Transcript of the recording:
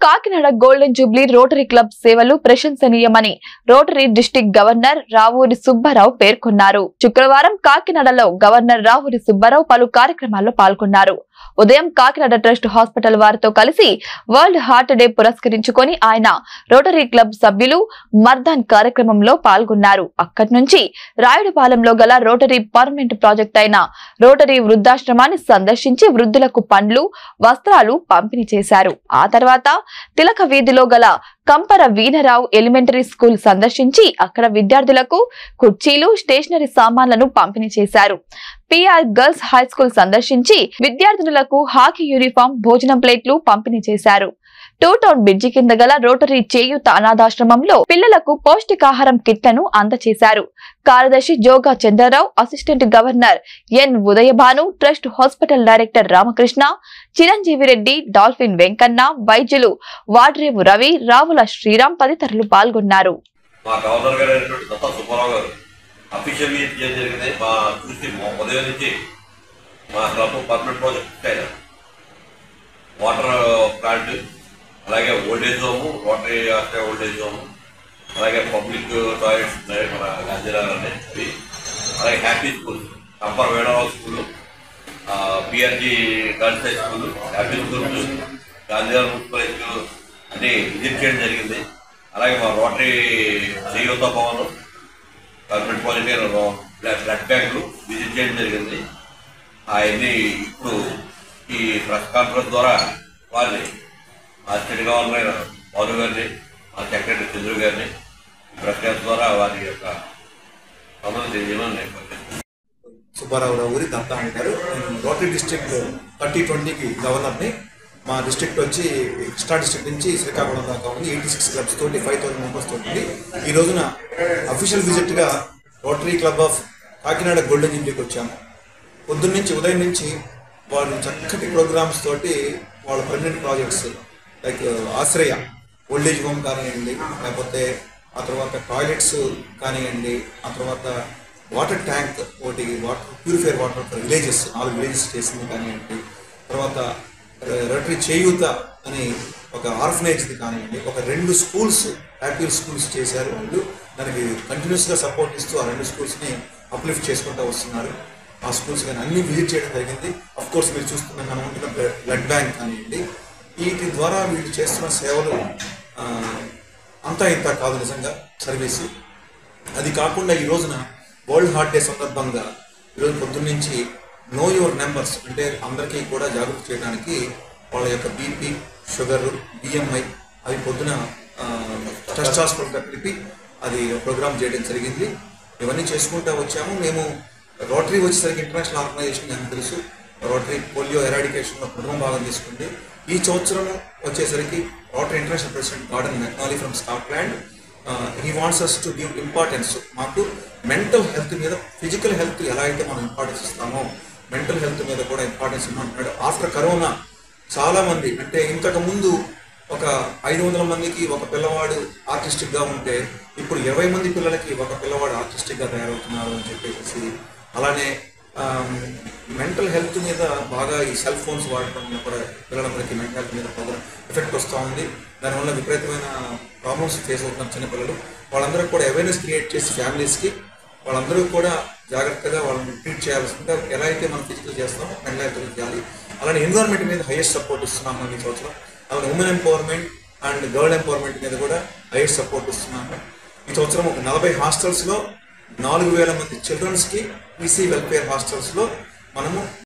Kakinada golden jubilee rotary club సేవలు ప్రశంసనీయమని rotary district governor Ravuri Subbarao పేర్కొన్నారు శుక్రవారం కాకినాడలో గవర్నర్ రావూరి సుబ్బారావు పలు కార్యక్రమాల్లో పాల్గొన్నారు ఉదయం కాకినాడ ట్రస్ట్ హాస్పిటల్ వారితో కలిసి వరల్డ్ హార్ట్ డే పురస్కరించుకొని ఆయన రోటరీ క్లబ్ సభ్యులు మర్దాన్ కార్యక్రమంలో పాల్గొన్నారు అక్కడి నుంచి రాయుడుపాలెంలో గల రోటరీ పర్మనెంట్ ప్రాజెక్ట్ అయిన రోటరీ వృద్ధాశ్రమాన్ని సందర్శించి వృద్ధులకు పండ్లు వస్త్రాలు పంపిణీ చేశారు ఆ తర్వాత తిలక వీధిలో గల కంపర వీణరావు ఎలిమెంటరీ స్కూల్ సందర్శించి అక్కడ విద్యార్థులకు కుర్చీలు స్టేషనరీ సామాన్లను పంపిణీ చేశారు పిఆర్ గర్ల్స్ హై స్కూల్ సందర్శించి విద్యార్థినులకు హాకీ యూనిఫామ్ భోజనం ప్లేట్లు పంపిణీ చేశారు టూ టౌన్ బ్రిడ్జి కింద గల రోటరీ చేయూత అనాథాశ్రమంలో పిల్లలకు పౌష్టికాహారం కిట్లను అందజేశారు కార్యదర్శి Joga Chandrarao assistant governor N Udayabhanu trust hospital director Ramakrishna Chiranjeevi Reddy dolphin Venkanna వైద్యులు వాడ్రేవు రవి రావుల శ్రీరామ్ తదితరులు పాల్గొన్నారు మా గవర్నర్ గారు అయినటువంటి దత్తా సుబ్బారావు గారు అఫీషియల్ మీట్ చేయడం జరిగింది మా చూసి మా ఉదయం నుంచి మా క్లబ్ పర్మనెంట్ ప్రాజెక్ట్ ఆయన వాటర్ ప్లాంట్ అలాగే ఓల్డేజ్ హోము రోటరీ ఆస్ట్రే ఓల్డేజ్ హోము అలాగే పబ్లిక్ టాయిలెట్స్ ఉన్నాయి మన గాంధీనగర్ అనే అవి అలాగే హ్యాపీ స్కూల్ కంపర్ Venarao school PRG girls high school happy school Gandhinagar municipal high school అన్ని విజిట్ చేయడం జరిగింది అలాగే మా రోటరీ చేయూత Bhavan government polytechnic blood blood బ్యాంకులు విజిట్ చేయడం జరిగింది అవన్నీ ఇప్పుడు ఈ ప్రెస్ కాన్ఫరెన్స్ ద్వారా వారిని మా స్టేట్ గవర్నర్ అయిన పౌరు గారిని మా సెక్రటరీ చంద్రు గారిని ఈ ప్రెస్ కాన్ఫరెన్స్ ద్వారా వారి యొక్క సమస్య తెలియజేయమని నేను కోరుతున్నాను. సుబ్బారావు రావు ఊరి దత్తా అంటారు నేను రోటరీ డిస్ట్రిక్ట్ థర్టీ ట్వంటీకి గవర్నర్ని మా డిస్ట్రిక్ట్ వచ్చి కృష్ణా డిస్ట్రిక్ట్ నుంచి శ్రీకాకుళం దాకా ఉంది ఎయిటీ సిక్స్ క్లబ్స్ తోటి ఫైవ్ థౌసండ్ మెంబర్స్ తోటి ఈ రోజున అఫీషియల్ విజిట్గా rotary club of Kakinada golden జూబ్లీకి వచ్చాము పొద్దున్న నుంచి ఉదయం నుంచి వాళ్ళు చక్కటి ప్రోగ్రామ్స్ తోటి వాళ్ళ permanent projects like Ashraya old age home కానివ్వండి లేకపోతే ఆ తర్వాత టాయిలెట్స్ కానివ్వండి ఆ తర్వాత వాటర్ ట్యాంక్ ఒకటి water purifier water for villages నాలుగు విలేజెస్ చేసింది కానివ్వండి తర్వాత రోటరీ చేయూత అని ఒక ఆర్ఫనేజ్ది కానివ్వండి ఒక రెండు స్కూల్స్ యాక్టివ్ స్కూల్స్ చేశారు వాళ్ళు దానికి కంటిన్యూస్గా సపోర్ట్ ఇస్తూ ఆ రెండు స్కూల్స్ని అప్లిఫ్ట్ చేసుకుంటూ వస్తున్నారు ఆ స్కూల్స్ కానీ అన్ని విజిట్ చేయడం జరిగింది అఫ్ కోర్స్ మీరు చూస్తున్న మనం ఉంటున్న బ్లడ్ బ్యాంక్ కానివ్వండి వీటి ద్వారా వీళ్ళు చేస్తున్న సేవలు ఆ, అంతా ఇంత కాదు నిజంగా సర్వీసు అది కాకుండా ఈ రోజున వరల్డ్ హార్ట్ డే సందర్భంగా ఈరోజు పొద్దున్నుంచి నో యువర్ నెంబర్స్ అంటే అందరికీ కూడా జాగృతి చేయడానికి వాళ్ళ యొక్క బీపీ షుగర్ బిఎంఐ అవి పొద్దున ట్రస్ట్ హాస్పిటల్గా కలిపి అది ప్రోగ్రామ్ చేయడం జరిగింది ఇవన్నీ చేసుకుంటూ వచ్చాము మేము రోటరీ వచ్చేసరికి ఇంటర్నేషనల్ ఆర్గనైజేషన్ అని తెలుసు రోటరీ పోలియో ఎరాడికేషన్లో ప్రథమ భాగం తీసుకుంది ఈ సంవత్సరం వచ్చేసరికి rotary international president Gordon McInally from Scotland he wants us to give importance మాకు మెంటల్ హెల్త్ మీద ఫిజికల్ హెల్త్ ఎలా అయితే మనం ఇంపార్టెన్స్ ఇస్తామో మెంటల్ హెల్త్ మీద కూడా ఇంపార్టెన్స్ ఇవ్వమంటున్నాడు ఆఫ్టర్ కరోనా చాలా మంది అంటే ఇంతకు ముందు ఒక ఐదు వందల మందికి ఒక పిల్లవాడు ఆర్టిస్టిక్ గా ఉంటే ఇప్పుడు ఇరవై మంది పిల్లలకి ఒక పిల్లవాడు ఆర్టిస్టిక్ గా తయారవుతున్నారు అని చెప్పేసి అలానే మెంటల్ హెల్త్ మీద బాగా ఈ సెల్ ఫోన్స్ వాడటం వల్ల కూడా పిల్లలందరికీ మెంటల్ హెల్త్ మీద బాగా ఎఫెక్ట్ వస్తూ ఉంది దానివల్ల విపరీతమైన ప్రాబ్లమ్స్ ఫేస్ అవుతున్నారు చిన్నపిల్లలు వాళ్ళందరూ కూడా అవేర్నెస్ క్రియేట్ చేసి ఫ్యామిలీస్కి వాళ్ళందరూ కూడా జాగ్రత్తగా వాళ్ళని ట్రీట్ చేయాల్సిందిగా ఎలా అయితే మనం ఫిజికల్ చేస్తామో మెంటల్ హెల్త్ చేయాలి అలానే ఎన్విరాన్మెంట్ మీద హైయెస్ట్ సపోర్ట్ ఇస్తున్నాం మనం ఈ సంవత్సరం అలానే women empowerment and girl empowerment మీద కూడా హైయెస్ట్ సపోర్ట్ ఇస్తున్నాము ఈ సంవత్సరం ఒక నలభై హాస్టల్స్లో నాలుగు వేల మంది చిల్డ్రన్స్కి ఈసీ వెల్ఫేర్ హాస్టల్స్లో మనము